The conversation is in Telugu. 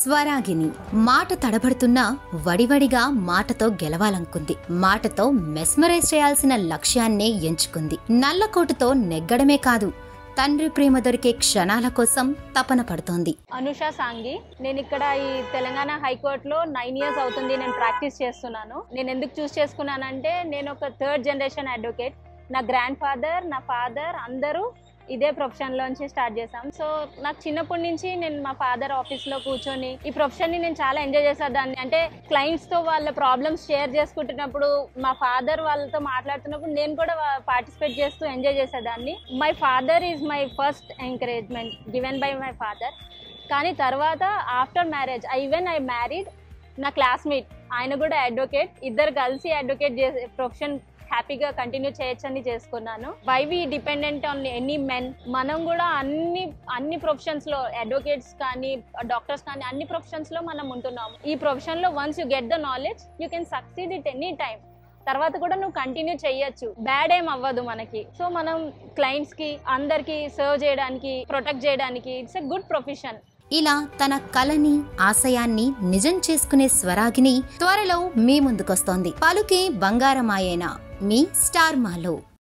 స్వరాగిని మాట తడబడుతున్నా వడివడిగా మాటతో గెలవాలనుకుంది మాటతో మెస్మరైజ్ చేయాల్సిన లక్ష్యాన్నే ఎంచుకుంది నల్లకోటుతో నెగ్గడమే కాదు తండ్రి ప్రేమ దొరికే క్షణాల కోసం తపన పడుతోంది అనుష సాంగి నేను ఇక్కడ ఈ తెలంగాణ హైకోర్టులో నైన్ ఇయర్స్ అవుతుంది నేను ప్రాక్టీస్ చేస్తున్నాను నేను ఎందుకు చూస్ చేసుకున్నానంటే నేను ఒక థర్డ్ జనరేషన్ అడ్వకేట్ నా గ్రాండ్ ఫాదర్ నా ఫాదర్ అందరూ ఇదే ప్రొఫెషన్ లోంచి స్టార్ట్ చేశాం సో నాకు చిన్నప్పటి నుంచి నేను మా ఫాదర్ ఆఫీస్ లో కూర్చొని ఈ ప్రొఫెషన్ ని నేను చాలా ఎంజాయ్ చేసేదాన్ని అంటే క్లయింట్స్ తో వాళ్ళ ప్రాబ్లమ్స్ షేర్ చేసుకుంటున్నప్పుడు మా ఫాదర్ వాళ్ళతో మాట్లాడుతున్నప్పుడు నేను కూడా పార్టిసిపేట్ చేస్తూ ఎంజాయ్ చేసేదాన్ని my father is my first encouragement given by my father కానీ తర్వాత after marriage I even I married నా క్లాస్మేట్ ఆయన కూడా అడ్వకేట్ ఇద్దరు కలిసి అడ్వకేట్ చేసే ప్రొఫెషన్ హ్యాపీగా కంటిన్యూ చేయొచ్చని చేసుకున్నాను why we dependent on any men మనం కూడా అన్ని అన్ని ప్రొఫెషన్స్ లో అడ్వకేట్స్ కానీ డాక్టర్స్ కానీ అన్ని ప్రొఫెషన్స్ లో మనం ఉంటున్నాము ఈ ప్రొఫెషన్ లో once you get the knowledge you can succeed it any time తర్వాత కూడా నువ్వు కంటిన్యూ చేయొచ్చు బ్యాడ్ ఏం అవ్వదు మనకి సో మనం క్లయింట్స్ కి అందరికి సర్వ్ చేయడానికి ప్రొటెక్ట్ చేయడానికి ఇట్స్ ఎ గుడ్ ప్రొఫెషన్ ఇలా తన కలని ఆశయాన్ని నిజం చేసుకునే స్వరాగిని త్వరలో మీ ముందుకొస్తోంది పలుకే బంగారమాయేనా మీ స్టార్ మాలో